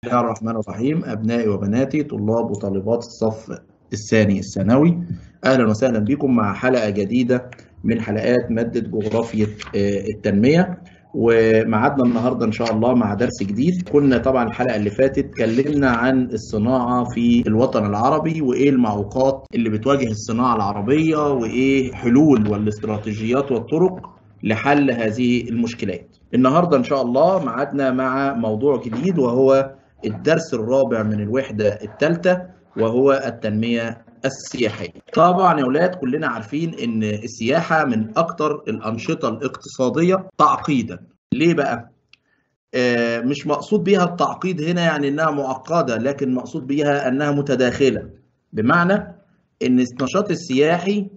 الله الرحمن الرحيم أبنائي وبناتي طلاب وطالبات الصف الثاني الثانوي أهلا وسهلا بكم مع حلقة جديدة من حلقات مادة جغرافية التنمية ومعادنا النهاردة إن شاء الله مع درس جديد كنا طبعا الحلقة اللي فاتت اتكلمنا عن الصناعة في الوطن العربي وإيه المعوقات اللي بتواجه الصناعة العربية وإيه حلول والاستراتيجيات والطرق لحل هذه المشكلات النهاردة إن شاء الله معادنا مع موضوع جديد وهو الدرس الرابع من الوحدة الثالثة وهو التنمية السياحية طبعا يا أولاد كلنا عارفين أن السياحة من أكثر الأنشطة الاقتصادية تعقيدا ليه بقى؟ آه مش مقصود بها التعقيد هنا يعني أنها معقدة لكن مقصود بها أنها متداخلة بمعنى أن النشاط السياحي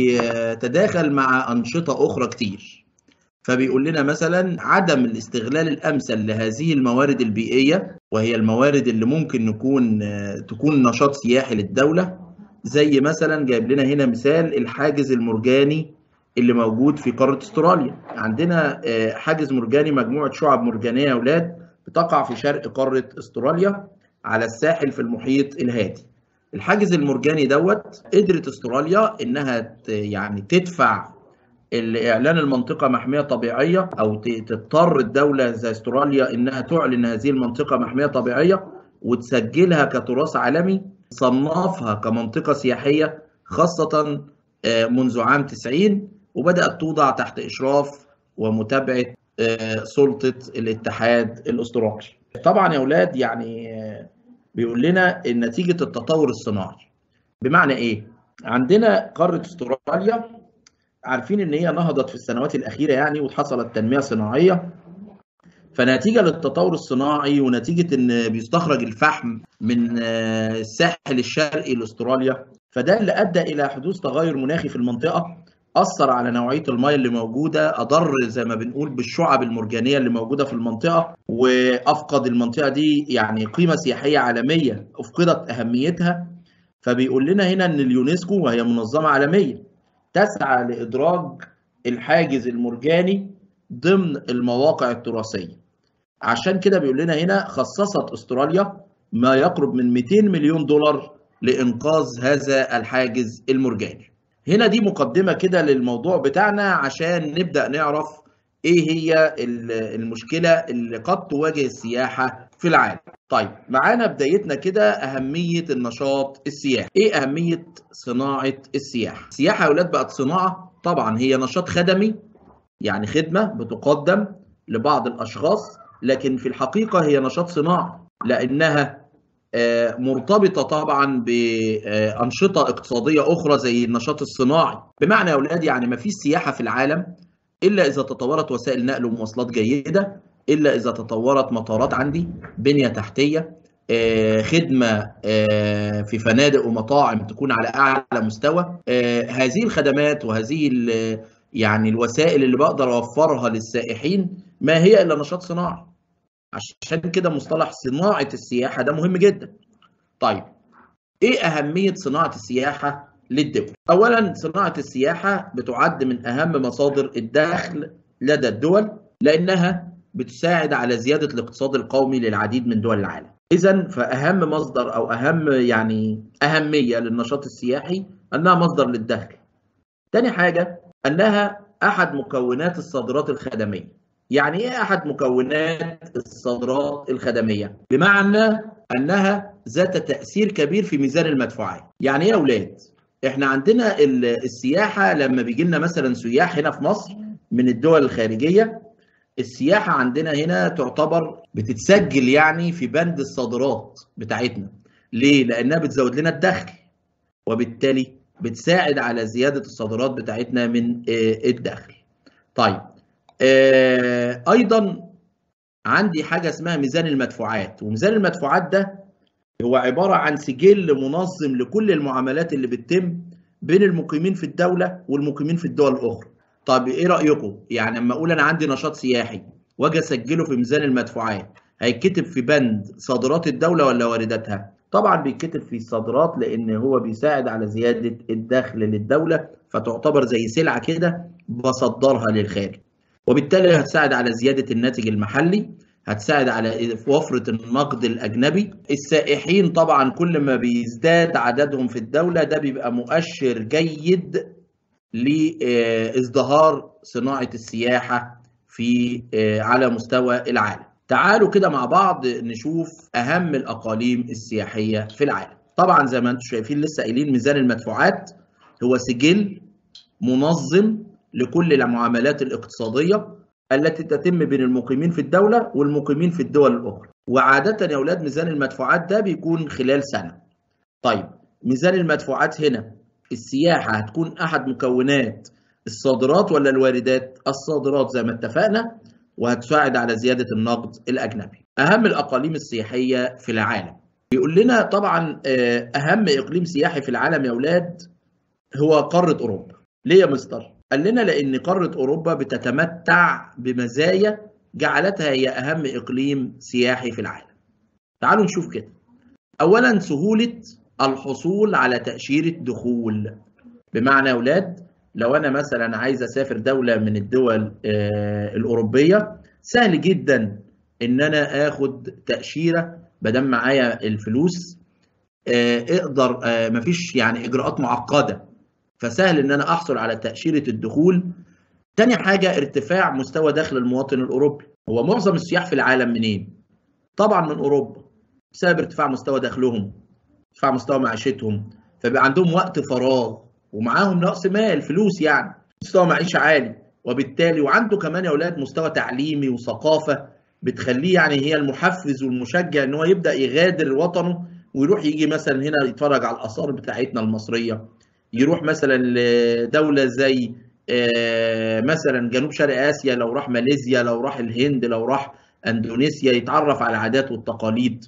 بيتداخل مع أنشطة أخرى كتير فبيقول لنا مثلا عدم الاستغلال الامثل لهذه الموارد البيئيه وهي الموارد اللي ممكن نكون تكون نشاط سياحي للدوله زي مثلا جايب لنا هنا مثال الحاجز المرجاني اللي موجود في قاره استراليا عندنا حاجز مرجاني مجموعه شعب مرجانيه يا اولاد بتقع في شرق قاره استراليا على الساحل في المحيط الهادي الحاجز المرجاني دوت قدرت استراليا انها يعني تدفع اعلان المنطقه محميه طبيعيه او تضطر الدوله زي استراليا انها تعلن هذه المنطقه محميه طبيعيه وتسجلها كتراث عالمي صنفها كمنطقه سياحيه خاصه منذ عام 90 وبدات توضع تحت اشراف ومتابعه سلطه الاتحاد الاسترالي. طبعا يا اولاد يعني بيقول لنا نتيجه التطور الصناعي. بمعنى ايه؟ عندنا قاره استراليا عارفين ان هي نهضت في السنوات الاخيره يعني وحصلت تنميه صناعيه فنتيجه للتطور الصناعي ونتيجه ان بيستخرج الفحم من الساحل الشرقي لاستراليا فده اللي ادى الى حدوث تغير مناخي في المنطقه اثر على نوعيه المياه اللي موجوده اضر زي ما بنقول بالشعب المرجانيه اللي موجوده في المنطقه وافقد المنطقه دي يعني قيمه سياحيه عالميه افقدت اهميتها فبيقول لنا هنا ان اليونسكو وهي منظمه عالميه تسعى لإدراج الحاجز المرجاني ضمن المواقع التراثية عشان كده بيقول لنا هنا خصصت استراليا ما يقرب من 200 مليون دولار لإنقاذ هذا الحاجز المرجاني هنا دي مقدمة كده للموضوع بتاعنا عشان نبدأ نعرف ايه هي المشكلة اللي قد تواجه السياحة في العالم طيب معانا بدايتنا كده أهمية النشاط السياحي إيه أهمية صناعة السياحة؟ السياحة يا أولاد بقت صناعة طبعا هي نشاط خدمي يعني خدمة بتقدم لبعض الأشخاص لكن في الحقيقة هي نشاط صناعي لأنها مرتبطة طبعا بأنشطة اقتصادية أخرى زي النشاط الصناعي بمعنى يا أولاد يعني ما فيش سياحة في العالم إلا إذا تطورت وسائل نقل ومواصلات جيدة الا اذا تطورت مطارات عندي بنيه تحتيه خدمه في فنادق ومطاعم تكون على اعلى مستوى هذه الخدمات وهذه يعني الوسائل اللي بقدر اوفرها للسائحين ما هي الا نشاط صناعي عشان كده مصطلح صناعه السياحه ده مهم جدا طيب ايه اهميه صناعه السياحه للدول اولا صناعه السياحه بتعد من اهم مصادر الدخل لدى الدول لانها بتساعد على زيادة الاقتصاد القومي للعديد من دول العالم إذا فأهم مصدر أو أهم يعني أهمية للنشاط السياحي أنها مصدر للدخل تاني حاجة أنها أحد مكونات الصادرات الخدمية يعني إيه أحد مكونات الصادرات الخدمية؟ بمعنى أنها ذات تأثير كبير في ميزان المدفوعات يعني إيه يا أولاد؟ إحنا عندنا السياحة لما بيجي لنا مثلا سياح هنا في مصر من الدول الخارجية السياحة عندنا هنا تعتبر بتتسجل يعني في بند الصادرات بتاعتنا ليه؟ لأنها بتزود لنا الدخل وبالتالي بتساعد على زيادة الصادرات بتاعتنا من الدخل طيب أيضا عندي حاجة اسمها ميزان المدفوعات وميزان المدفوعات ده هو عبارة عن سجل منظم لكل المعاملات اللي بتتم بين المقيمين في الدولة والمقيمين في الدول الأخرى طب ايه رايكم يعني لما اقول انا عندي نشاط سياحي واجي اسجله في ميزان المدفوعات هيتكتب في بند صادرات الدوله ولا وارداتها طبعا بيتكتب في الصادرات لان هو بيساعد على زياده الدخل للدوله فتعتبر زي سلعه كده بصدرها للخارج وبالتالي هتساعد على زياده الناتج المحلي هتساعد على وفرة النقد الأجنبي السائحين طبعا كل ما بيزداد عددهم في الدولة ده بيبقى مؤشر جيد لازدهار صناعة السياحة في على مستوى العالم تعالوا كده مع بعض نشوف أهم الأقاليم السياحية في العالم طبعا زي ما انتم شايفين لسه قايلين ميزان المدفوعات هو سجل منظم لكل المعاملات الاقتصادية التي تتم بين المقيمين في الدولة والمقيمين في الدول الأخرى وعادة يا أولاد ميزان المدفوعات ده بيكون خلال سنة طيب ميزان المدفوعات هنا السياحة هتكون أحد مكونات الصادرات ولا الواردات الصادرات زي ما اتفقنا وهتساعد على زيادة النقد الأجنبي أهم الأقاليم السياحية في العالم بيقول لنا طبعا أهم إقليم سياحي في العالم يا أولاد هو قارة أوروبا ليه يا مستر؟ قال لنا لأن قارة أوروبا بتتمتع بمزايا جعلتها هي أهم إقليم سياحي في العالم تعالوا نشوف كده أولا سهولة الحصول على تأشيرة دخول بمعنى يا أولاد لو أنا مثلا عايز أسافر دولة من الدول الأوروبية سهل جدا إن أنا آخد تأشيرة بدل معايا الفلوس اقدر مفيش يعني إجراءات معقدة فسهل ان انا احصل على تاشيره الدخول تاني حاجه ارتفاع مستوى دخل المواطن الاوروبي هو معظم السياح في العالم منين طبعا من اوروبا بسبب ارتفاع مستوى دخلهم ارتفاع مستوى معيشتهم فبقى عندهم وقت فراغ ومعاهم راس مال فلوس يعني مستوى معيشه عالي وبالتالي وعنده كمان يا اولاد مستوى تعليمي وثقافه بتخليه يعني هي المحفز والمشجع ان هو يبدا يغادر وطنه ويروح يجي مثلا هنا يتفرج على الاثار بتاعتنا المصريه يروح مثلا لدولة زي مثلا جنوب شرق آسيا لو راح ماليزيا لو راح الهند لو راح أندونيسيا يتعرف على العادات والتقاليد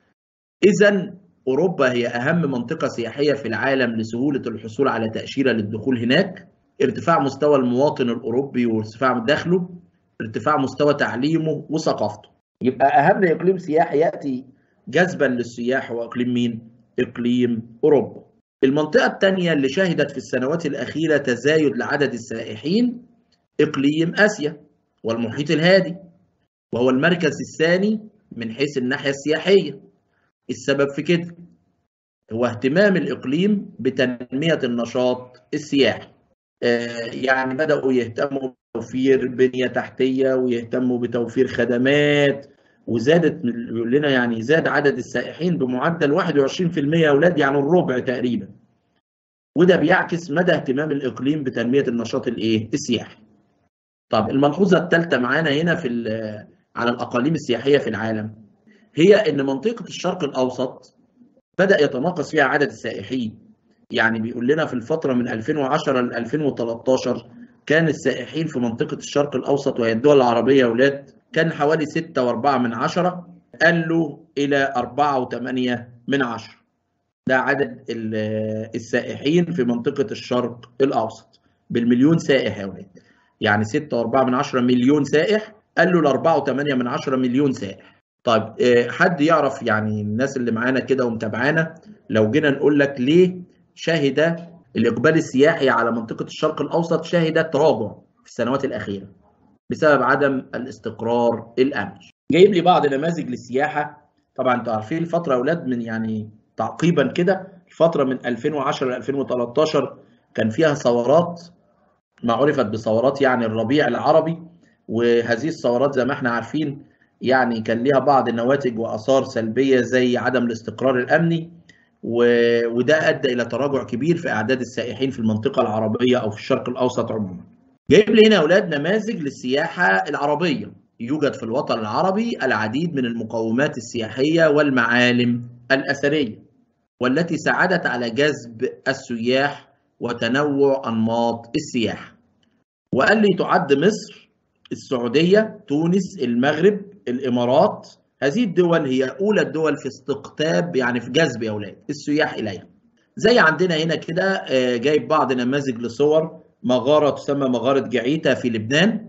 إذا أوروبا هي أهم منطقة سياحية في العالم لسهولة الحصول على تأشيرة للدخول هناك ارتفاع مستوى المواطن الأوروبي وارتفاع دخله ارتفاع مستوى تعليمه وثقافته يبقى أهم إقليم سياحي يأتي جذبا للسياح هو إقليم مين؟ إقليم أوروبا المنطقة الثانية اللي شهدت في السنوات الأخيرة تزايد لعدد السائحين إقليم آسيا والمحيط الهادي وهو المركز الثاني من حيث الناحية السياحية السبب في كده هو اهتمام الإقليم بتنمية النشاط السياحي آه يعني بدأوا يهتموا بتوفير بنية تحتية ويهتموا بتوفير خدمات وزادت بيقول لنا يعني زاد عدد السائحين بمعدل 21% يا اولاد يعني الربع تقريبا وده بيعكس مدى اهتمام الاقليم بتنميه النشاط الايه السياحي طب الملحوظه الثالثه معانا هنا في على الاقاليم السياحيه في العالم هي ان منطقه الشرق الاوسط بدا يتناقص فيها عدد السائحين يعني بيقول لنا في الفتره من 2010 ل 2013 كان السائحين في منطقه الشرق الاوسط وهي الدول العربيه يا اولاد كان حوالي 6 و4 من عشرة قالوا إلى 4 و8 من عشرة ده عدد السائحين في منطقة الشرق الأوسط بالمليون سائح يا ولاد يعني 6 و4 من عشرة مليون سائح قالوا ل 4 و8 من عشرة مليون سائح طيب حد يعرف يعني الناس اللي معانا كده ومتابعانا لو جينا نقول لك ليه شهد الإقبال السياحي على منطقة الشرق الأوسط شهد تراجع في السنوات الأخيرة بسبب عدم الاستقرار الامني. جايب لي بعض نماذج للسياحه طبعا انتوا عارفين الفتره يا اولاد من يعني تعقيبا كده الفتره من 2010 ل 2013 كان فيها ثورات ما عرفت بثورات يعني الربيع العربي وهذه الثورات زي ما احنا عارفين يعني كان ليها بعض النواتج واثار سلبيه زي عدم الاستقرار الامني وده ادى الى تراجع كبير في اعداد السائحين في المنطقه العربيه او في الشرق الاوسط عموما. جايب لي هنا يا اولاد نماذج للسياحه العربيه يوجد في الوطن العربي العديد من المقومات السياحيه والمعالم الاثريه والتي ساعدت على جذب السياح وتنوع انماط السياحه وقال لي تعد مصر السعوديه تونس المغرب الامارات هذه الدول هي اولى الدول في استقطاب يعني في جذب يا اولاد السياح اليها زي عندنا هنا كده جايب بعض نماذج لصور مغارة تسمى مغارة جعيتا في لبنان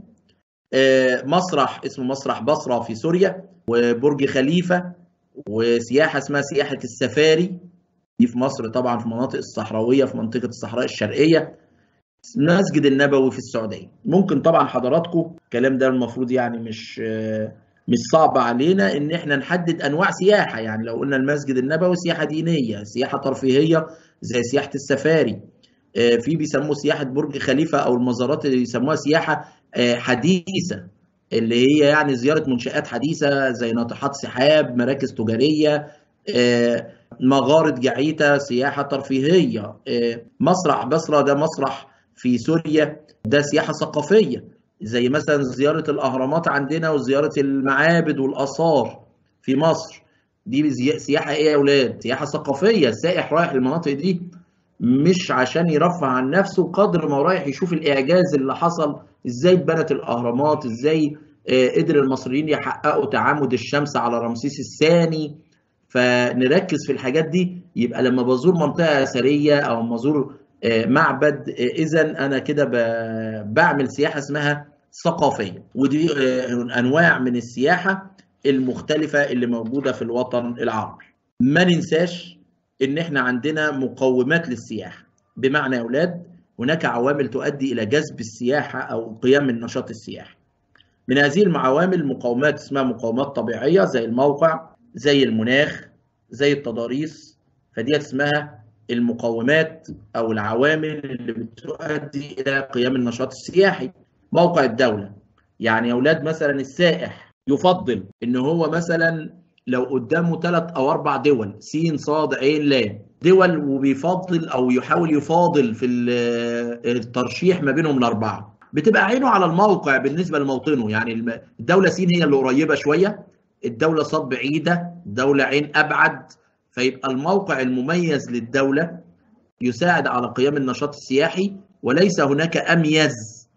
مسرح اسمه مسرح بصرة في سوريا وبرج خليفة وسياحة اسمها سياحة السفاري دي في مصر طبعا في المناطق الصحراوية في منطقة الصحراء الشرقية مسجد النبوي في السعودية ممكن طبعا حضراتكم الكلام ده المفروض يعني مش مش صعب علينا ان احنا نحدد انواع سياحه يعني لو قلنا المسجد النبوي سياحه دينيه سياحه ترفيهيه زي سياحه السفاري في بيسموه سياحه برج خليفه او المزارات اللي بيسموها سياحه حديثه اللي هي يعني زياره منشات حديثه زي ناطحات سحاب مراكز تجاريه مغاره جعيته سياحه ترفيهيه مسرح بصره ده مسرح في سوريا ده سياحه ثقافيه زي مثلا زياره الاهرامات عندنا وزياره المعابد والاثار في مصر دي سياحه ايه يا اولاد سياحه ثقافيه السائح رايح المناطق دي مش عشان يرفع عن نفسه قدر ما هو رايح يشوف الاعجاز اللي حصل ازاي اتبنت الاهرامات ازاي قدر المصريين يحققوا تعامد الشمس على رمسيس الثاني فنركز في الحاجات دي يبقى لما بزور منطقه اثريه او بزور معبد اذا انا كده بعمل سياحه اسمها ثقافيه ودي انواع من السياحه المختلفه اللي موجوده في الوطن العربي ما ننساش ان احنا عندنا مقومات للسياحه بمعنى يا اولاد هناك عوامل تؤدي الى جذب السياحه او قيام النشاط السياحي من هذه العوامل مقومات اسمها مقومات طبيعيه زي الموقع زي المناخ زي التضاريس فدي اسمها المقومات او العوامل اللي بتؤدي الى قيام النشاط السياحي موقع الدوله يعني يا اولاد مثلا السائح يفضل ان هو مثلا لو قدامه ثلاث او اربع دول سين صاد عين لام دول وبيفضل او يحاول يفاضل في الترشيح ما بينهم الاربعه بتبقى عينه على الموقع بالنسبه لموطنه يعني الدوله سين هي اللي قريبه شويه الدوله صاد بعيده دوله عين ابعد فيبقى الموقع المميز للدوله يساعد على قيام النشاط السياحي وليس هناك اميز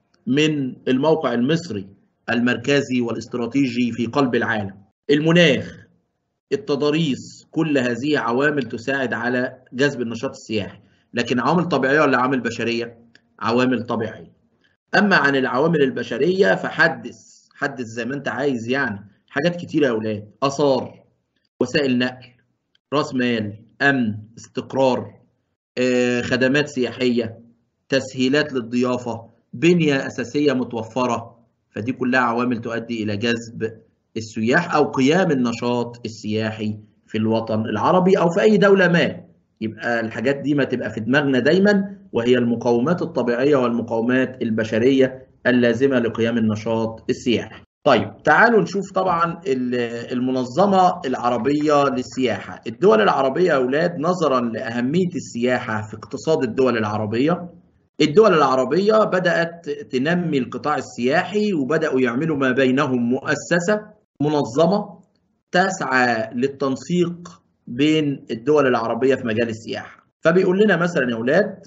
من الموقع المصري المركزي والاستراتيجي في قلب العالم المناخ التضاريس كل هذه عوامل تساعد على جذب النشاط السياحي لكن عوامل طبيعيه ولا عوامل بشريه عوامل طبيعيه اما عن العوامل البشريه فحدث حدث زي ما انت عايز يعني حاجات كتيره يا اولاد اثار وسائل نقل راس مال امن استقرار خدمات سياحيه تسهيلات للضيافه بنيه اساسيه متوفره فدي كلها عوامل تؤدي الى جذب السياح او قيام النشاط السياحي في الوطن العربي او في اي دوله ما يبقى الحاجات دي ما تبقى في دماغنا دايما وهي المقومات الطبيعيه والمقومات البشريه اللازمه لقيام النشاط السياحي. طيب تعالوا نشوف طبعا المنظمه العربيه للسياحه، الدول العربيه يا اولاد نظرا لاهميه السياحه في اقتصاد الدول العربيه الدول العربيه بدات تنمي القطاع السياحي وبداوا يعملوا ما بينهم مؤسسه منظمه تسعى للتنسيق بين الدول العربيه في مجال السياحه فبيقول لنا مثلا يا اولاد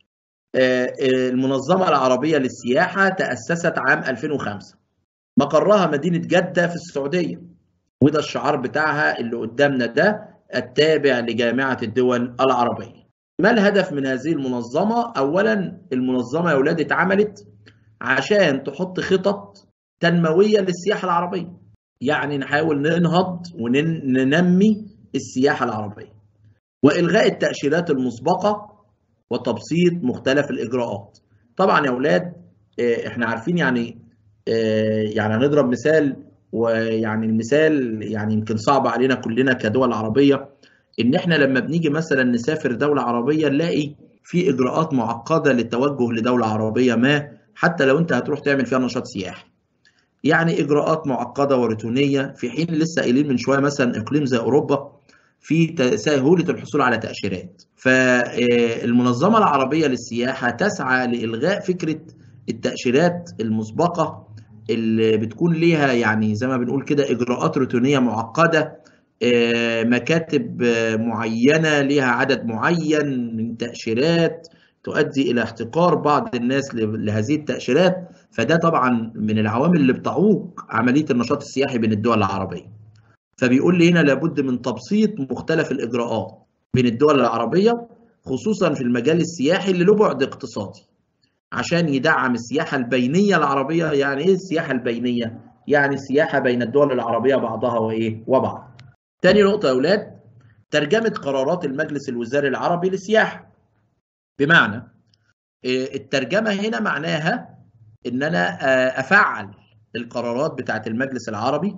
المنظمه العربيه للسياحه تاسست عام 2005 مقرها مدينه جده في السعوديه وده الشعار بتاعها اللي قدامنا ده التابع لجامعه الدول العربيه ما الهدف من هذه المنظمه اولا المنظمه يا اولاد اتعملت عشان تحط خطط تنمويه للسياحه العربيه يعني نحاول ننهض وننمي السياحه العربيه والغاء التاشيرات المسبقه وتبسيط مختلف الاجراءات طبعا يا اولاد احنا عارفين يعني يعني هنضرب مثال ويعني المثال يعني يمكن صعب علينا كلنا كدول عربيه ان احنا لما بنيجي مثلا نسافر دوله عربيه نلاقي في اجراءات معقده للتوجه لدوله عربيه ما حتى لو انت هتروح تعمل فيها نشاط سياحي يعني اجراءات معقده وروتينيه في حين لسه قايلين من شويه مثلا اقليم زي اوروبا في سهوله الحصول على تاشيرات فالمنظمه العربيه للسياحه تسعى لالغاء فكره التاشيرات المسبقه اللي بتكون ليها يعني زي ما بنقول كده اجراءات روتينيه معقده مكاتب معينه ليها عدد معين من تاشيرات تؤدي الى احتقار بعض الناس لهذه التاشيرات فده طبعا من العوامل اللي بتعوق عمليه النشاط السياحي بين الدول العربيه فبيقول لي هنا لابد من تبسيط مختلف الاجراءات بين الدول العربيه خصوصا في المجال السياحي اللي له بعد اقتصادي عشان يدعم السياحه البينيه العربيه يعني ايه السياحه البينيه يعني السياحه بين الدول العربيه بعضها وايه وبعض تاني نقطه يا اولاد ترجمه قرارات المجلس الوزاري العربي للسياحه بمعنى الترجمه هنا معناها ان انا افعل القرارات بتاعه المجلس العربي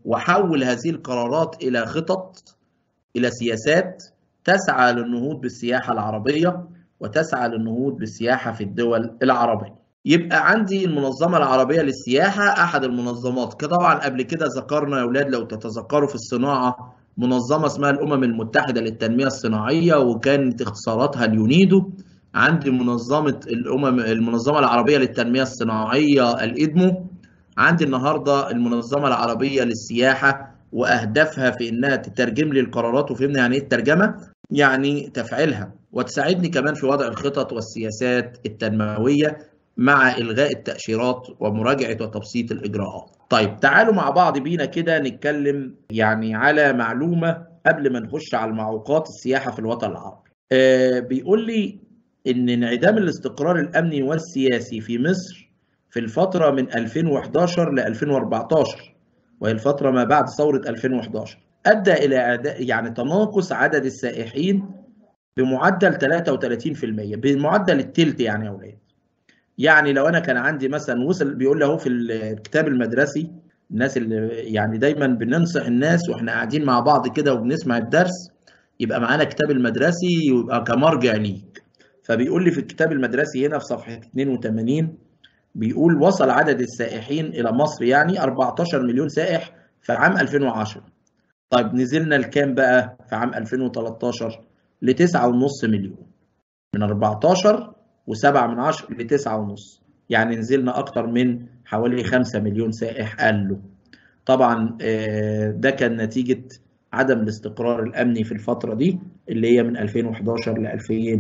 وحول هذه القرارات إلى خطط إلى سياسات تسعى للنهوض بالسياحة العربية وتسعى للنهوض بالسياحة في الدول العربية يبقى عندي المنظمة العربية للسياحة أحد المنظمات طبعا قبل كده ذكرنا يا أولاد لو تتذكروا في الصناعة منظمة اسمها الأمم المتحدة للتنمية الصناعية وكانت اختصاراتها اليونيدو عندي منظمة الأمم المنظمة العربية للتنمية الصناعية الإدمو عندي النهاردة المنظمة العربية للسياحة وأهدافها في إنها تترجم لي القرارات وفهمنا يعني إيه الترجمة يعني تفعيلها وتساعدني كمان في وضع الخطط والسياسات التنموية مع إلغاء التأشيرات ومراجعة وتبسيط الإجراءات طيب تعالوا مع بعض بينا كده نتكلم يعني على معلومة قبل ما نخش على المعوقات السياحة في الوطن العربي آه بيقول لي إن انعدام الاستقرار الأمني والسياسي في مصر في الفترة من 2011 ل 2014 وهي الفترة ما بعد ثورة 2011 أدى إلى يعني تناقص عدد السائحين بمعدل 33% بمعدل التلت يعني يا أولاد يعني لو انا كان عندي مثلا وصل بيقول له في الكتاب المدرسي الناس اللي يعني دايما بننصح الناس واحنا قاعدين مع بعض كده وبنسمع الدرس يبقى معانا الكتاب المدرسي ويبقى كمرجع ليك فبيقول لي في الكتاب المدرسي هنا في صفحه 82 بيقول وصل عدد السائحين الى مصر يعني 14 مليون سائح في عام 2010 طيب نزلنا لكام بقى في عام 2013 ل 9.5 مليون من 14 وسبعة من عشر لتسعة ونص يعني نزلنا أكتر من حوالي خمسة مليون سائح قالوا طبعا ده كان نتيجة عدم الاستقرار الأمني في الفترة دي اللي هي من 2011 ل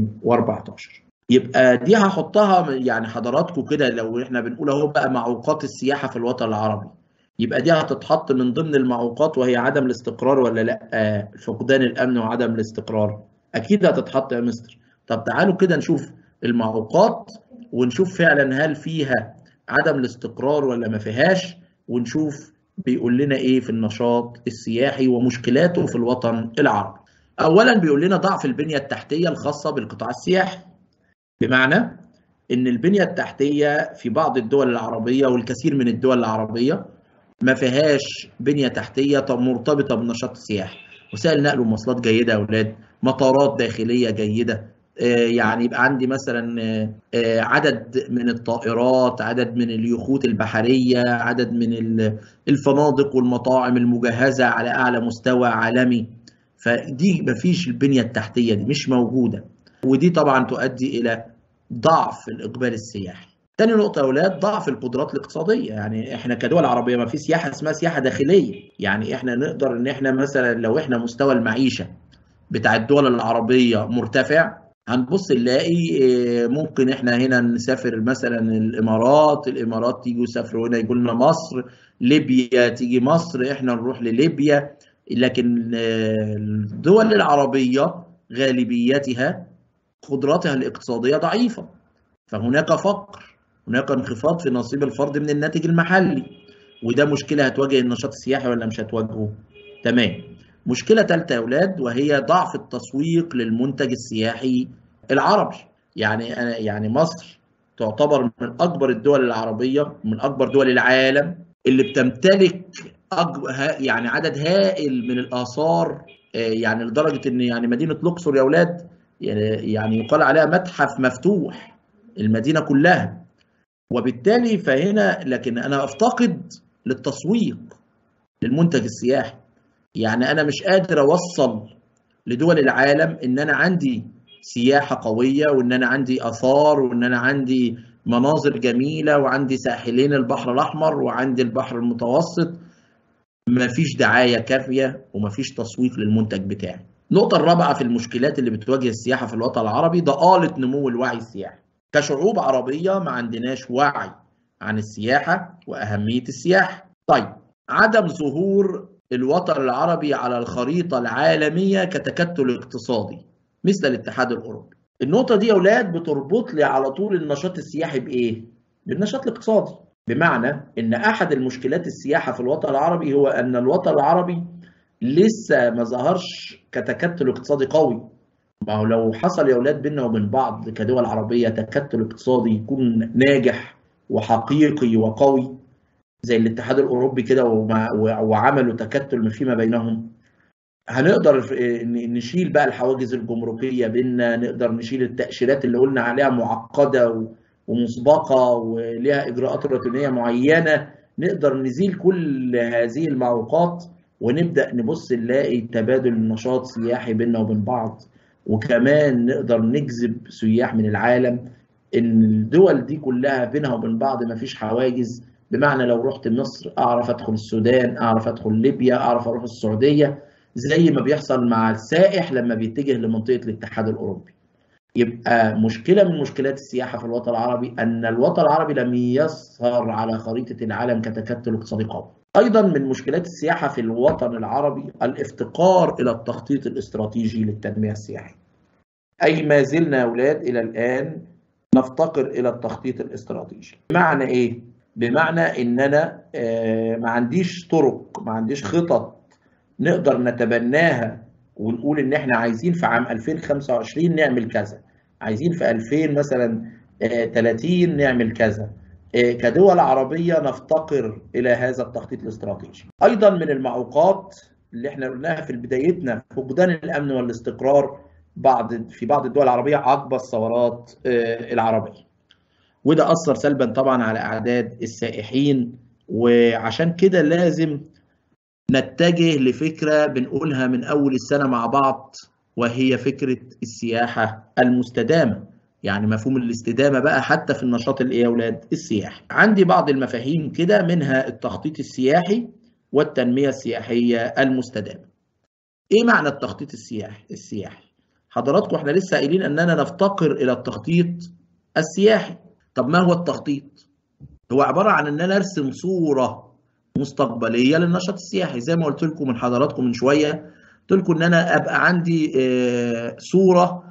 2014 يبقى دي هحطها يعني حضراتكم كده لو احنا بنقول اهو بقى معوقات السياحة في الوطن العربي يبقى دي هتتحط من ضمن المعوقات وهي عدم الاستقرار ولا لا فقدان الأمن وعدم الاستقرار أكيد هتتحط يا مستر طب تعالوا كده نشوف المعوقات ونشوف فعلا هل فيها عدم الاستقرار ولا ما فيهاش ونشوف بيقول لنا ايه في النشاط السياحي ومشكلاته في الوطن العربي. اولا بيقول لنا ضعف البنيه التحتيه الخاصه بالقطاع السياحي. بمعنى ان البنيه التحتيه في بعض الدول العربيه والكثير من الدول العربيه ما فيهاش بنيه تحتيه مرتبطه بالنشاط السياحي. وسائل نقل ومواصلات جيده يا اولاد، مطارات داخليه جيده، يعني يبقى عندي مثلا عدد من الطائرات عدد من اليخوت البحرية عدد من الفنادق والمطاعم المجهزة على أعلى مستوى عالمي فدي مفيش البنية التحتية دي مش موجودة ودي طبعا تؤدي إلى ضعف الإقبال السياحي تاني نقطة يا أولاد ضعف القدرات الاقتصادية يعني إحنا كدول عربية ما في سياحة اسمها سياحة داخلية يعني إحنا نقدر إن إحنا مثلا لو إحنا مستوى المعيشة بتاع الدول العربية مرتفع هنبص نلاقي ممكن احنا هنا نسافر مثلا الامارات الامارات تيجوا يسافروا هنا يقول لنا مصر ليبيا تيجي مصر احنا نروح لليبيا لكن الدول العربيه غالبيتها قدراتها الاقتصاديه ضعيفه فهناك فقر هناك انخفاض في نصيب الفرد من الناتج المحلي وده مشكله هتواجه النشاط السياحي ولا مش هتواجهه تمام مشكلة ثالثة يا أولاد وهي ضعف التسويق للمنتج السياحي العربي يعني يعني مصر تعتبر من أكبر الدول العربية من أكبر دول العالم اللي بتمتلك يعني عدد هائل من الآثار يعني لدرجة إن يعني مدينة الأقصر يا أولاد يعني يقال عليها متحف مفتوح المدينة كلها وبالتالي فهنا لكن أنا أفتقد للتسويق للمنتج السياحي يعني انا مش قادر اوصل لدول العالم ان انا عندي سياحه قويه وان انا عندي اثار وان انا عندي مناظر جميله وعندي ساحلين البحر الاحمر وعندي البحر المتوسط مفيش دعايه كافيه ومفيش تسويق للمنتج بتاعي النقطه الرابعه في المشكلات اللي بتواجه السياحه في الوطن العربي ضآلة نمو الوعي السياحي كشعوب عربيه ما عندناش وعي عن السياحه واهميه السياحه طيب عدم ظهور الوطن العربي على الخريطة العالمية كتكتل اقتصادي مثل الاتحاد الأوروبي النقطة دي يا أولاد بتربط لي على طول النشاط السياحي بإيه؟ بالنشاط الاقتصادي بمعنى إن أحد المشكلات السياحة في الوطن العربي هو أن الوطن العربي لسه ما ظهرش كتكتل اقتصادي قوي ما هو لو حصل يا أولاد بيننا وبين بعض كدول عربية تكتل اقتصادي يكون ناجح وحقيقي وقوي زي الاتحاد الاوروبي كده وعملوا تكتل فيما بينهم هنقدر نشيل بقى الحواجز الجمركيه بيننا نقدر نشيل التاشيرات اللي قلنا عليها معقده ومسبقه وليها اجراءات روتينيه معينه نقدر نزيل كل هذه المعوقات ونبدا نبص نلاقي تبادل نشاط سياحي بيننا وبين بعض وكمان نقدر نجذب سياح من العالم ان الدول دي كلها بينها وبين بعض ما فيش حواجز بمعنى لو رحت مصر اعرف ادخل السودان اعرف ادخل ليبيا اعرف اروح السعوديه زي ما بيحصل مع السائح لما بيتجه لمنطقه الاتحاد الاوروبي يبقى مشكله من مشكلات السياحه في الوطن العربي ان الوطن العربي لم يظهر على خريطه العالم كتكتل اقتصادي قوي ايضا من مشكلات السياحه في الوطن العربي الافتقار الى التخطيط الاستراتيجي للتنميه السياحيه اي ما زلنا يا اولاد الى الان نفتقر الى التخطيط الاستراتيجي بمعنى ايه بمعنى ان انا ما عنديش طرق ما عنديش خطط نقدر نتبناها ونقول ان احنا عايزين في عام 2025 نعمل كذا عايزين في 2000 مثلا 30 نعمل كذا كدول عربية نفتقر إلى هذا التخطيط الاستراتيجي أيضا من المعوقات اللي احنا قلناها في بدايتنا فقدان الأمن والاستقرار بعض في بعض الدول العربية عقب الثورات العربية وده أثر سلبا طبعا على أعداد السائحين وعشان كده لازم نتجه لفكرة بنقولها من أول السنة مع بعض وهي فكرة السياحة المستدامة يعني مفهوم الاستدامة بقى حتى في النشاط الايه يا أولاد السياحي عندي بعض المفاهيم كده منها التخطيط السياحي والتنمية السياحية المستدامة ايه معنى التخطيط السياحي السياحي حضراتكم احنا لسه قايلين اننا نفتقر الى التخطيط السياحي طب ما هو التخطيط هو عبارة عن ان انا ارسم صورة مستقبليه للنشاط السياحي زي ما قلت لكم من حضراتكم من شويه قلت لكم ان انا ابقى عندي صوره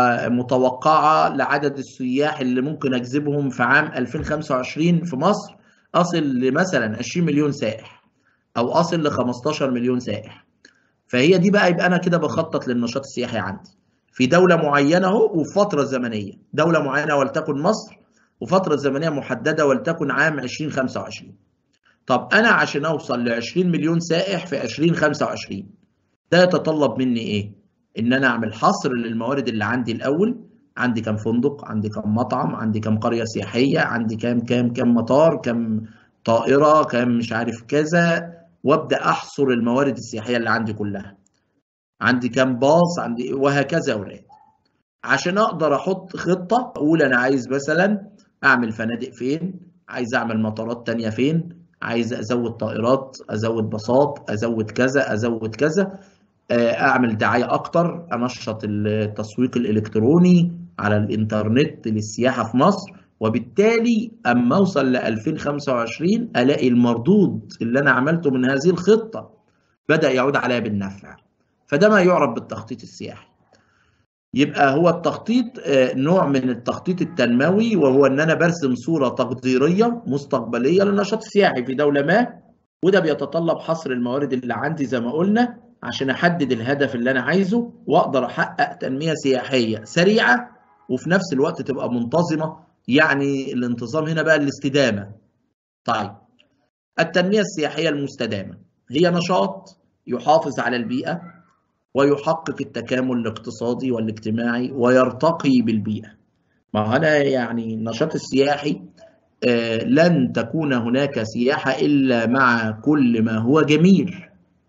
متوقعه لعدد السياح اللي ممكن اجذبهم في عام 2025 في مصر اصل لمثلا 20 مليون سائح او اصل ل 15 مليون سائح فهي دي بقى يبقى انا كده بخطط للنشاط السياحي عندي في دوله معينه اهو وفي فتره زمنيه دوله معينه ولتكن مصر وفتره زمنيه محدده ولتكن عام 2025 طب انا عشان اوصل ل 20 مليون سائح في 2025 ده يتطلب مني ايه؟ ان انا اعمل حصر للموارد اللي عندي الاول عندي كام فندق عندي كام مطعم عندي كام قريه سياحيه عندي كام كام كام مطار كام طائره كام مش عارف كذا وابدا احصر الموارد السياحيه اللي عندي كلها عندي كام باص عندي وهكذا يا اولاد عشان اقدر احط خطه اقول انا عايز مثلا اعمل فنادق فين عايز اعمل مطارات تانية فين عايز ازود طائرات ازود باصات ازود كذا ازود كذا اعمل دعايه اكتر انشط التسويق الالكتروني على الانترنت للسياحه في مصر وبالتالي اما اوصل ل 2025 الاقي المردود اللي انا عملته من هذه الخطه بدا يعود عليا بالنفع فده ما يعرف بالتخطيط السياحي يبقى هو التخطيط نوع من التخطيط التنموي وهو ان انا برسم صوره تقديريه مستقبليه للنشاط السياحي في دوله ما وده بيتطلب حصر الموارد اللي عندي زي ما قلنا عشان احدد الهدف اللي انا عايزه واقدر احقق تنميه سياحيه سريعه وفي نفس الوقت تبقى منتظمه يعني الانتظام هنا بقى الاستدامه. طيب التنميه السياحيه المستدامه هي نشاط يحافظ على البيئه ويحقق التكامل الاقتصادي والاجتماعي ويرتقي بالبيئه. ما انا يعني النشاط السياحي آه لن تكون هناك سياحه الا مع كل ما هو جميل.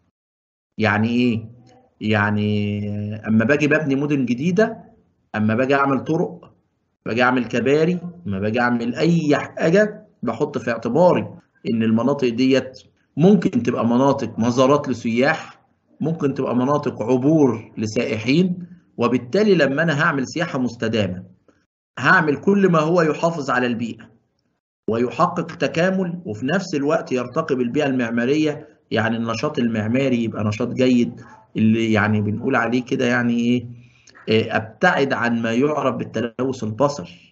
يعني ايه؟ يعني اما باجي ببني مدن جديده اما باجي اعمل طرق باجي اعمل كباري اما باجي اعمل اي حاجه بحط في اعتباري ان المناطق ديت ممكن تبقى مناطق مزارات لسياح ممكن تبقى مناطق عبور لسائحين وبالتالي لما انا هعمل سياحه مستدامه هعمل كل ما هو يحافظ على البيئه ويحقق تكامل وفي نفس الوقت يرتقي بالبيئه المعماريه يعني النشاط المعماري يبقى نشاط جيد اللي يعني بنقول عليه كده يعني ايه ابتعد عن ما يعرف بالتلوث البصري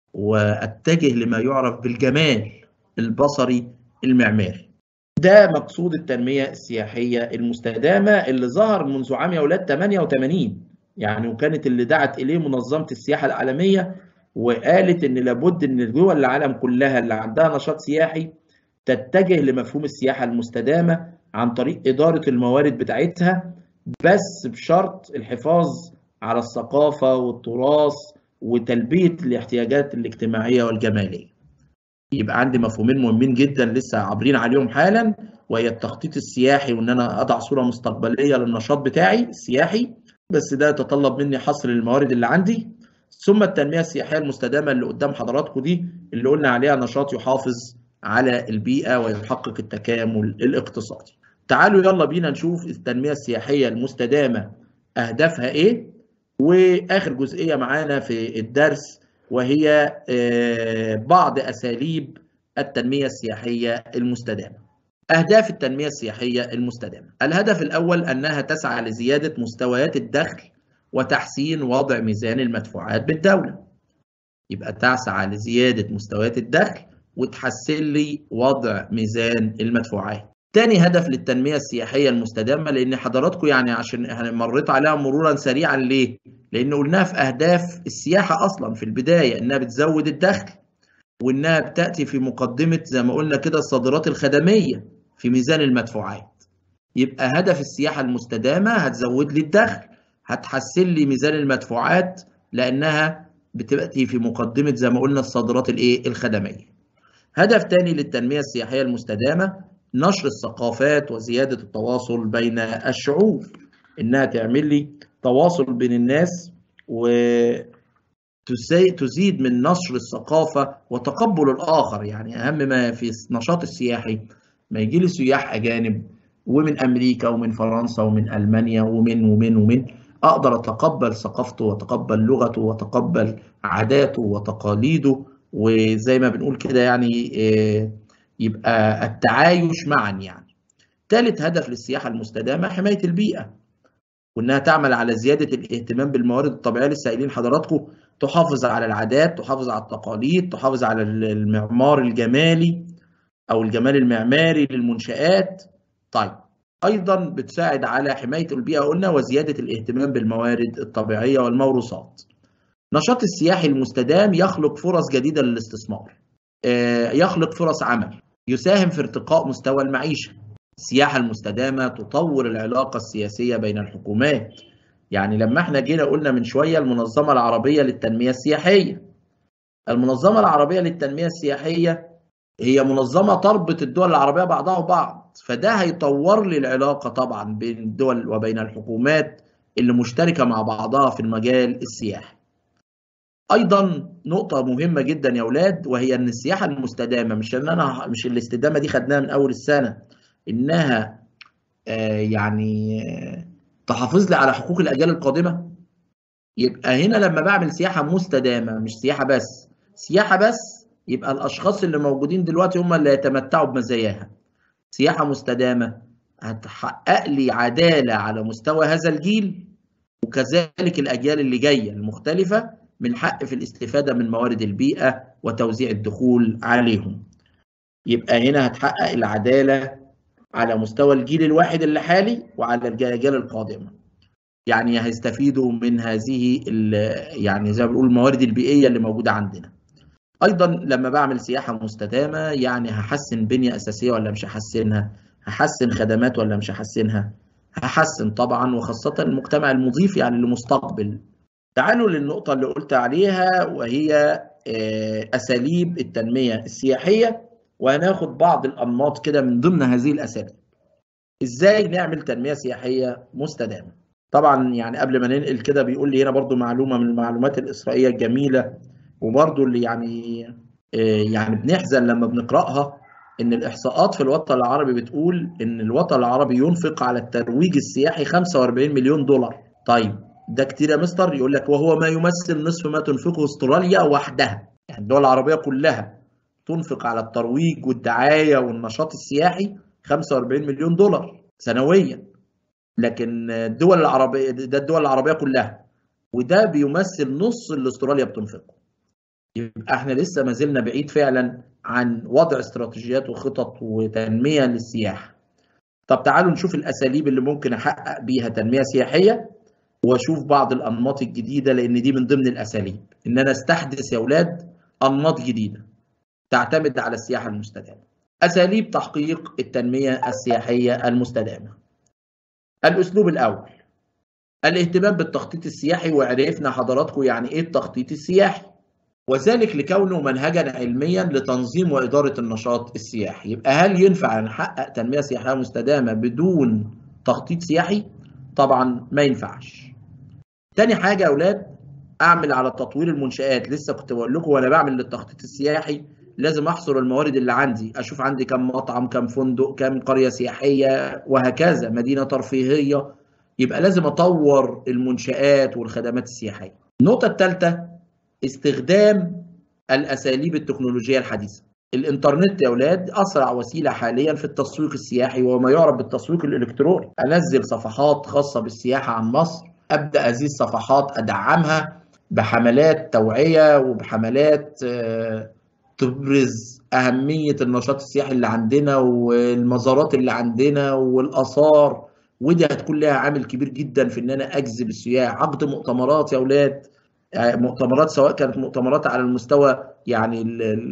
واتجه لما يعرف بالجمال البصري المعماري ده مقصود التنميه السياحيه المستدامه اللي ظهر منذ عام يا اولاد 88 يعني وكانت اللي دعت اليه منظمه السياحه العالميه وقالت ان لابد ان دول العالم كلها اللي عندها نشاط سياحي تتجه لمفهوم السياحة المستدامة عن طريق إدارة الموارد بتاعتها بس بشرط الحفاظ على الثقافة والتراث وتلبية الاحتياجات الاجتماعية والجمالية يبقى عندي مفهومين مهمين جدا لسه عابرين عليهم حالا وهي التخطيط السياحي وان انا اضع صوره مستقبليه للنشاط بتاعي السياحي بس ده يتطلب مني حصر الموارد اللي عندي ثم التنميه السياحيه المستدامه اللي قدام حضراتكم دي اللي قلنا عليها نشاط يحافظ على البيئه ويحقق التكامل الاقتصادي. تعالوا يلا بينا نشوف التنميه السياحيه المستدامه اهدافها ايه واخر جزئيه معانا في الدرس وهي بعض اساليب التنميه السياحيه المستدامه. أهداف التنمية السياحية المستدامة الهدف الأول أنها تسعى لزيادة مستويات الدخل وتحسين وضع ميزان المدفوعات بالدولة يبقى تسعى لزيادة مستويات الدخل وتحسن لي وضع ميزان المدفوعات تاني هدف للتنمية السياحية المستدامة لأن حضراتكم يعني عشان مريت عليها مرورا سريعا ليه؟ لأن قلناها في أهداف السياحة أصلا في البداية إنها بتزود الدخل وإنها بتأتي في مقدمة زي ما قلنا كده الصادرات الخدمية في ميزان المدفوعات يبقى هدف السياحة المستدامة هتزود لي الدخل هتحسن لي ميزان المدفوعات لأنها بتأتي في مقدمة زي ما قلنا الصادرات الإيه الخدمية هدف تاني للتنمية السياحية المستدامة نشر الثقافات وزيادة التواصل بين الشعوب إنها تعمل لي تواصل بين الناس و تزيد من نشر الثقافة وتقبل الآخر يعني أهم ما في النشاط السياحي ما يجي لي سياح أجانب ومن أمريكا ومن فرنسا ومن ألمانيا ومن ومن ومن أقدر أتقبل ثقافته وأتقبل لغته وأتقبل عاداته وتقاليده وزي ما بنقول كده يعني يبقى التعايش معا يعني ثالث هدف للسياحة المستدامة حماية البيئة وانها تعمل على زياده الاهتمام بالموارد الطبيعيه لسه قايلين حضراتكم تحافظ على العادات تحافظ على التقاليد تحافظ على المعمار الجمالي او الجمال المعماري للمنشآت طيب ايضا بتساعد على حمايه البيئه قلنا وزياده الاهتمام بالموارد الطبيعيه والموروثات نشاط السياحي المستدام يخلق فرص جديده للاستثمار يخلق فرص عمل يساهم في ارتقاء مستوى المعيشه السياحة المستدامة تطور العلاقة السياسية بين الحكومات يعني لما احنا جينا قلنا من شوية المنظمة العربية للتنمية السياحية المنظمة العربية للتنمية السياحية هي منظمة تربط الدول العربية بعضها وبعض فده هيطور لي العلاقة طبعا بين الدول وبين الحكومات اللي مشتركة مع بعضها في المجال السياحي ايضا نقطه مهمه جدا يا اولاد وهي ان السياحه المستدامه مش ان انا مش الاستدامه دي خدناها من اول السنه انها يعني تحافظ لي على حقوق الاجيال القادمه يبقى هنا لما بعمل سياحه مستدامه مش سياحه بس سياحه بس يبقى الاشخاص اللي موجودين دلوقتي هم اللي يتمتعوا بمزاياها سياحه مستدامه هتحقق لي عداله على مستوى هذا الجيل وكذلك الاجيال اللي جايه المختلفه من حق في الاستفاده من موارد البيئه وتوزيع الدخول عليهم يبقى هنا هتحقق العداله على مستوى الجيل الواحد اللي حالي وعلى الأجيال القادمة يعني هيستفيدوا من هذه يعني زي ما بنقول الموارد البيئية اللي موجودة عندنا أيضا لما بعمل سياحة مستدامة يعني هحسن بنية أساسية ولا مش هحسنها هحسن خدمات ولا مش هحسنها هحسن طبعا وخاصة المجتمع المضيف يعني المستقبل تعالوا للنقطة اللي قلت عليها وهي أساليب التنمية السياحية وهناخد بعض الانماط كده من ضمن هذه الاساليب ازاي نعمل تنميه سياحيه مستدامه طبعا يعني قبل ما ننقل كده بيقول لي هنا برضو معلومه من المعلومات الاسرائيليه الجميله وبرضو اللي يعني يعني بنحزن لما بنقراها ان الاحصاءات في الوطن العربي بتقول ان الوطن العربي ينفق على الترويج السياحي 45 مليون دولار طيب ده كتير يا مستر يقول لك وهو ما يمثل نصف ما تنفقه استراليا وحدها يعني الدول العربيه كلها تنفق على الترويج والدعايه والنشاط السياحي 45 مليون دولار سنويا لكن الدول العربيه ده الدول العربيه كلها وده بيمثل نص اللي استراليا بتنفقه يبقى احنا لسه ما زلنا بعيد فعلا عن وضع استراتيجيات وخطط وتنميه للسياحه طب تعالوا نشوف الاساليب اللي ممكن احقق بيها تنميه سياحيه واشوف بعض الانماط الجديده لان دي من ضمن الاساليب ان انا استحدث يا اولاد انماط جديده تعتمد على السياحه المستدامه. أساليب تحقيق التنمية السياحية المستدامة الأسلوب الأول الاهتمام بالتخطيط السياحي وعرفنا حضراتكم يعني إيه التخطيط السياحي وذلك لكونه منهجا علميا لتنظيم وإدارة النشاط السياحي يبقى هل ينفع نحقق تنمية سياحية مستدامة بدون تخطيط سياحي؟ طبعا ما ينفعش تاني حاجة يا أولاد أعمل على تطوير المنشآت لسه كنت بقول لكم وأنا بعمل للتخطيط السياحي لازم أحصر الموارد اللي عندي أشوف عندي كم مطعم كم فندق كم قرية سياحية وهكذا مدينة ترفيهية يبقى لازم أطور المنشآت والخدمات السياحية النقطة الثالثة استخدام الأساليب التكنولوجية الحديثة الانترنت يا اولاد اسرع وسيله حاليا في التسويق السياحي وما يعرف بالتسويق الالكتروني انزل صفحات خاصه بالسياحه عن مصر ابدا هذه الصفحات ادعمها بحملات توعيه وبحملات تبرز اهميه النشاط السياحي اللي عندنا والمزارات اللي عندنا والاثار ودي هتكون لها عامل كبير جدا في ان انا اجذب السياح عقد مؤتمرات يا اولاد مؤتمرات سواء كانت مؤتمرات على المستوى يعني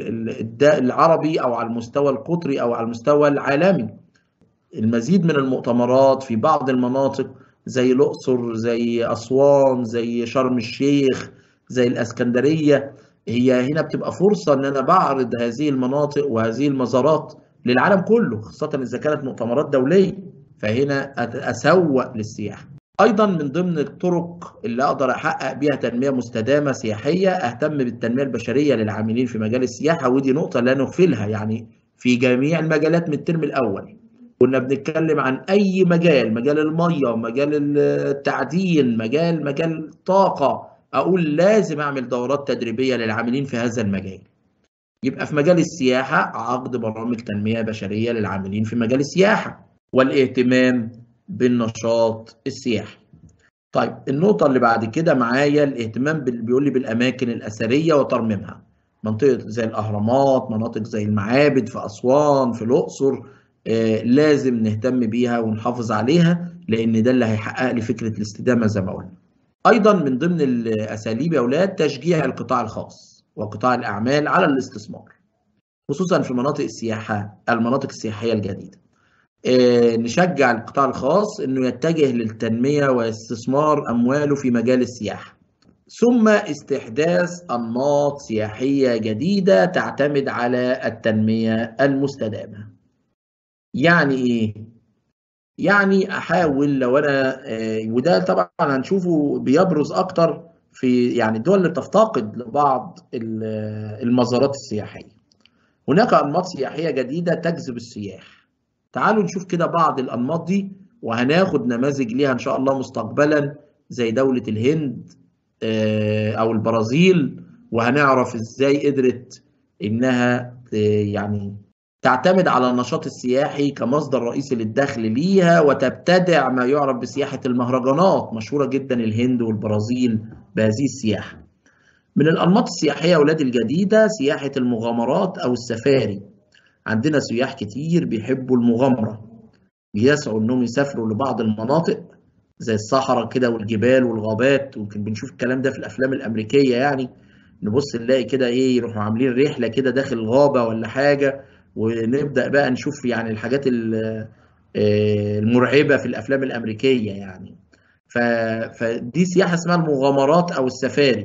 العربي او على المستوى القطري او على المستوى العالمي المزيد من المؤتمرات في بعض المناطق زي الاقصر زي اسوان زي شرم الشيخ زي الاسكندريه هي هنا بتبقى فرصه ان انا بعرض هذه المناطق وهذه المزارات للعالم كله خاصه اذا كانت مؤتمرات دوليه فهنا اسوق للسياحه ايضا من ضمن الطرق اللي اقدر احقق بيها تنميه مستدامه سياحيه اهتم بالتنميه البشريه للعاملين في مجال السياحه ودي نقطه لا نغفلها يعني في جميع المجالات من الترم الاول كنا بنتكلم عن اي مجال مجال الميه مجال التعدين مجال مجال الطاقه اقول لازم اعمل دورات تدريبيه للعاملين في هذا المجال يبقى في مجال السياحه عقد برامج تنميه بشريه للعاملين في مجال السياحه والاهتمام بالنشاط السياحي طيب النقطة اللي بعد كده معايا الاهتمام بيقول لي بالأماكن الأثرية وترميمها منطقة زي الأهرامات مناطق زي المعابد في أسوان في الأقصر آه لازم نهتم بيها ونحافظ عليها لأن ده اللي هيحقق لي فكرة الاستدامة زي ما قلنا أيضا من ضمن الأساليب يا أولاد تشجيع القطاع الخاص وقطاع الأعمال على الاستثمار خصوصا في مناطق السياحة المناطق السياحية الجديدة نشجع القطاع الخاص انه يتجه للتنميه واستثمار امواله في مجال السياحه ثم استحداث انماط سياحيه جديده تعتمد على التنميه المستدامه يعني ايه يعني احاول لو انا وده طبعا هنشوفه بيبرز اكتر في يعني الدول اللي بتفتقد لبعض المزارات السياحيه هناك انماط سياحيه جديده تجذب السياح تعالوا نشوف كده بعض الأنماط دي وهناخد نماذج ليها إن شاء الله مستقبلا زي دولة الهند أو البرازيل وهنعرف إزاي قدرت إنها يعني تعتمد على النشاط السياحي كمصدر رئيسي للدخل ليها وتبتدع ما يعرف بسياحة المهرجانات مشهورة جدا الهند والبرازيل بهذه السياحة من الأنماط السياحية أولاد الجديدة سياحة المغامرات أو السفاري عندنا سياح كتير بيحبوا المغامرة بيسعوا انهم يسافروا لبعض المناطق زي الصحراء كده والجبال والغابات ويمكن بنشوف الكلام ده في الافلام الامريكيه يعني نبص نلاقي كده ايه يروحوا عاملين رحله كده داخل الغابه ولا حاجه ونبدا بقى نشوف يعني الحاجات المرعبه في الافلام الامريكيه يعني فدي سياحه اسمها المغامرات او السفاري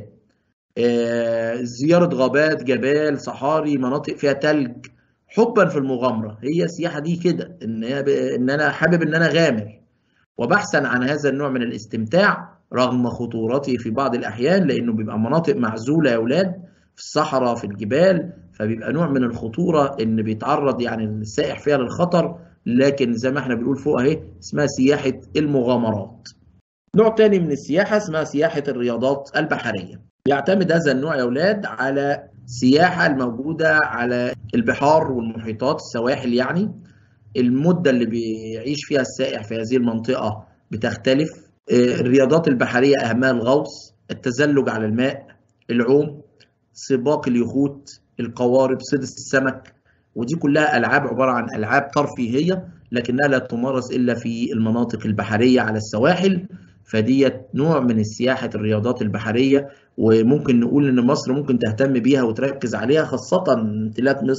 زياره غابات جبال صحاري مناطق فيها تلج حبا في المغامره هي السياحه دي كده ان ان انا حابب ان انا غامر وبحثا عن هذا النوع من الاستمتاع رغم خطورته في بعض الاحيان لانه بيبقى مناطق معزوله يا اولاد في الصحراء في الجبال فبيبقى نوع من الخطوره ان بيتعرض يعني السائح فيها للخطر لكن زي ما احنا بنقول فوق اهي اسمها سياحه المغامرات. نوع تاني من السياحه اسمها سياحه الرياضات البحريه. يعتمد هذا النوع يا اولاد على السياحة الموجودة على البحار والمحيطات السواحل يعني المدة اللي بيعيش فيها السائح في هذه المنطقة بتختلف الرياضات البحرية أهمها الغوص التزلج على الماء العوم سباق اليخوت القوارب صيد السمك ودي كلها ألعاب عبارة عن ألعاب ترفيهية لكنها لا تمارس إلا في المناطق البحرية على السواحل فديت نوع من سياحة الرياضات البحرية وممكن نقول إن مصر ممكن تهتم بيها وتركز عليها خاصة امتلاك مصر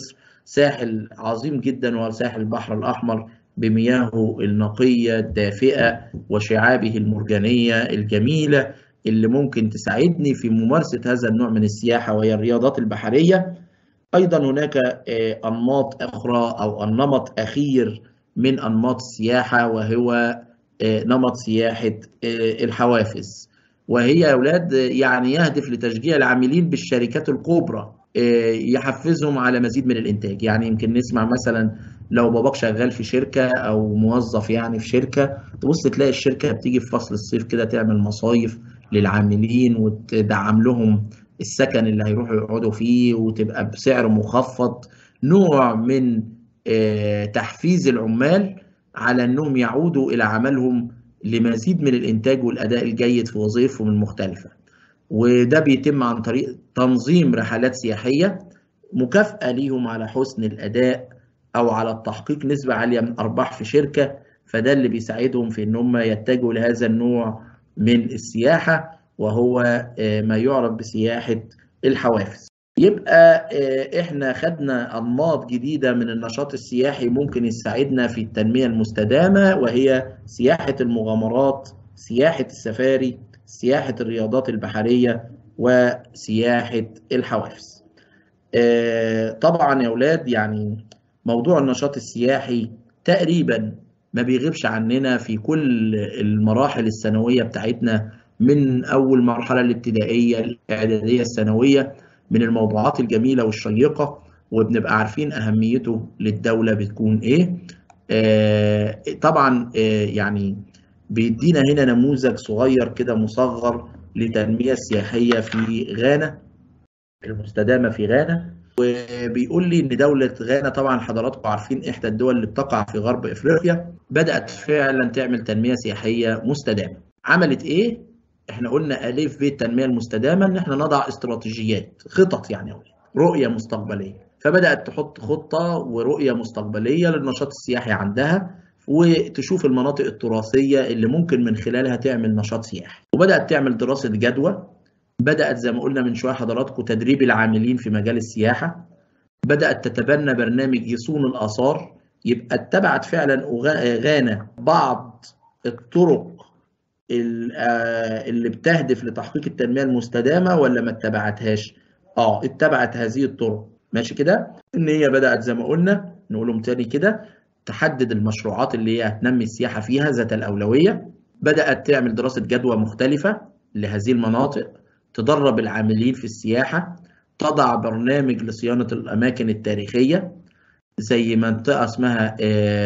ساحل عظيم جدا وهو ساحل البحر الأحمر بمياهه النقية الدافئة وشعابه المرجانية الجميلة اللي ممكن تساعدني في ممارسة هذا النوع من السياحة وهي الرياضات البحرية أيضا هناك أنماط أخرى أو النمط أخير من أنماط السياحة وهو نمط سياحة الحوافز وهي يا أولاد يعني يهدف لتشجيع العاملين بالشركات الكبرى يحفزهم على مزيد من الإنتاج يعني يمكن نسمع مثلا لو باباك شغال في شركة أو موظف يعني في شركة تبص تلاقي الشركة بتيجي في فصل الصيف كده تعمل مصايف للعاملين وتدعم لهم السكن اللي هيروحوا يقعدوا فيه وتبقى بسعر مخفض نوع من تحفيز العمال على انهم يعودوا الى عملهم لمزيد من الانتاج والاداء الجيد في وظائفهم المختلفه وده بيتم عن طريق تنظيم رحلات سياحيه مكافاه ليهم على حسن الاداء او على التحقيق نسبه عاليه من ارباح في شركه فده اللي بيساعدهم في ان هم يتجهوا لهذا النوع من السياحه وهو ما يعرف بسياحه الحوافز يبقى احنا خدنا انماط جديده من النشاط السياحي ممكن يساعدنا في التنميه المستدامه وهي سياحه المغامرات سياحه السفاري سياحه الرياضات البحريه وسياحه الحوافز طبعا يا اولاد يعني موضوع النشاط السياحي تقريبا ما بيغيبش عننا في كل المراحل الثانويه بتاعتنا من اول مرحله الابتدائيه الاعداديه الثانويه من الموضوعات الجميلة والشيقة وبنبقى عارفين أهميته للدولة بتكون إيه آه طبعا آه يعني بيدينا هنا نموذج صغير كده مصغر لتنمية السياحية في غانا المستدامة في غانا وبيقول لي ان دولة غانا طبعا حضراتكم عارفين احدى الدول اللي بتقع في غرب افريقيا بدأت فعلا تعمل تنمية سياحية مستدامة عملت ايه احنا قلنا الف ب التنميه المستدامه ان احنا نضع استراتيجيات خطط يعني رؤيه مستقبليه فبدات تحط خطه ورؤيه مستقبليه للنشاط السياحي عندها وتشوف المناطق التراثيه اللي ممكن من خلالها تعمل نشاط سياحي وبدات تعمل دراسه جدوى بدات زي ما قلنا من شويه حضراتكم تدريب العاملين في مجال السياحه بدات تتبنى برنامج يصون الاثار يبقى اتبعت فعلا غانا بعض الطرق اللي بتهدف لتحقيق التنميه المستدامه ولا ما اتبعتهاش؟ اه اتبعت هذه الطرق ماشي كده؟ ان هي بدات زي ما قلنا نقولهم تاني كده تحدد المشروعات اللي هي هتنمي السياحه فيها ذات الاولويه بدات تعمل دراسه جدوى مختلفه لهذه المناطق تدرب العاملين في السياحه تضع برنامج لصيانه الاماكن التاريخيه زي منطقه اسمها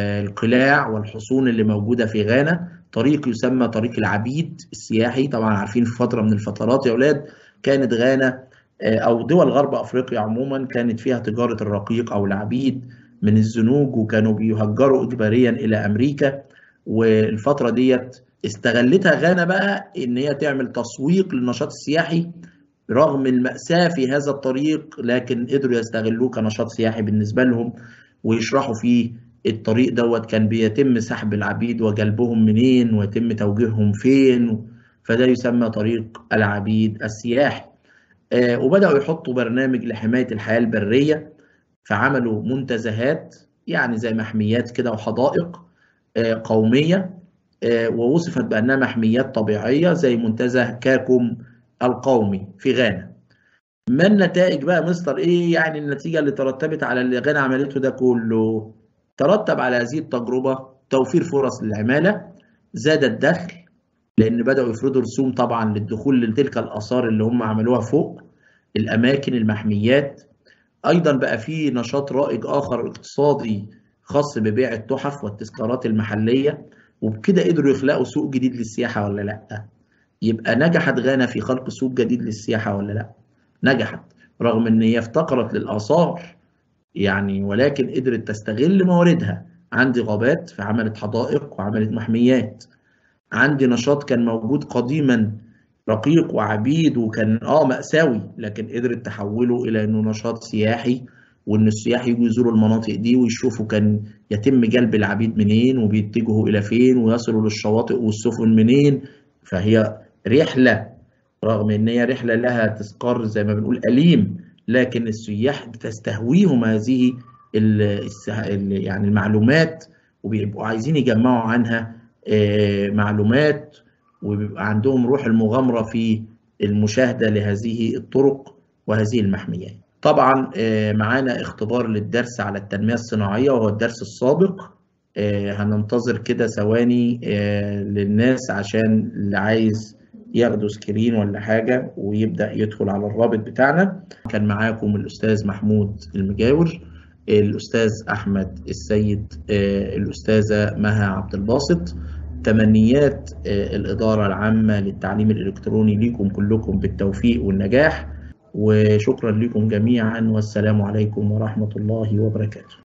القلاع والحصون اللي موجوده في غانا طريق يسمى طريق العبيد السياحي طبعا عارفين في فتره من الفترات يا اولاد كانت غانا او دول غرب افريقيا عموما كانت فيها تجاره الرقيق او العبيد من الزنوج وكانوا بيهجروا اجباريا الى امريكا والفتره ديت استغلتها غانا بقى ان هي تعمل تسويق للنشاط السياحي رغم المأساة في هذا الطريق لكن قدروا يستغلوه كنشاط سياحي بالنسبة لهم ويشرحوا فيه الطريق دوت كان بيتم سحب العبيد وجلبهم منين ويتم توجيههم فين فده يسمى طريق العبيد السياحي آه وبدأوا يحطوا برنامج لحماية الحياة البرية فعملوا منتزهات يعني زي محميات كده وحدائق آه قومية آه ووصفت بأنها محميات طبيعية زي منتزه كاكوم القومي في غانا ما النتائج بقى مستر ايه يعني النتيجة اللي ترتبت على اللي غانا عملته ده كله ترتب على هذه التجربة توفير فرص للعمالة زاد الدخل لأن بدأوا يفرضوا رسوم طبعا للدخول لتلك الآثار اللي هم عملوها فوق الأماكن المحميات أيضا بقى في نشاط رائج آخر اقتصادي خاص ببيع التحف والتذكارات المحلية وبكده قدروا يخلقوا سوق جديد للسياحة ولا لأ يبقى نجحت غانا في خلق سوق جديد للسياحة ولا لأ نجحت رغم ان هي افتقرت للآثار يعني ولكن قدرت تستغل مواردها عندي غابات فعملت حدائق وعملت محميات عندي نشاط كان موجود قديما رقيق وعبيد وكان اه مأساوي لكن قدرت تحوله الى انه نشاط سياحي وان السياح يجوا يزوروا المناطق دي ويشوفوا كان يتم جلب العبيد منين وبيتجهوا الى فين ويصلوا للشواطئ والسفن منين فهي رحله رغم ان هي رحله لها تذكار زي ما بنقول اليم لكن السياح بتستهويهم هذه يعني المعلومات وبيبقوا عايزين يجمعوا عنها معلومات وبيبقى عندهم روح المغامرة في المشاهدة لهذه الطرق وهذه المحميات طبعا معانا اختبار للدرس على التنمية الصناعية وهو الدرس السابق هننتظر كده ثواني للناس عشان اللي عايز ياخدوا سكرين ولا حاجة ويبدأ يدخل على الرابط بتاعنا كان معاكم الأستاذ محمود المجاور الأستاذ أحمد السيد الأستاذة مها عبد الباسط تمنيات الإدارة العامة للتعليم الإلكتروني ليكم كلكم بالتوفيق والنجاح وشكرا لكم جميعا والسلام عليكم ورحمة الله وبركاته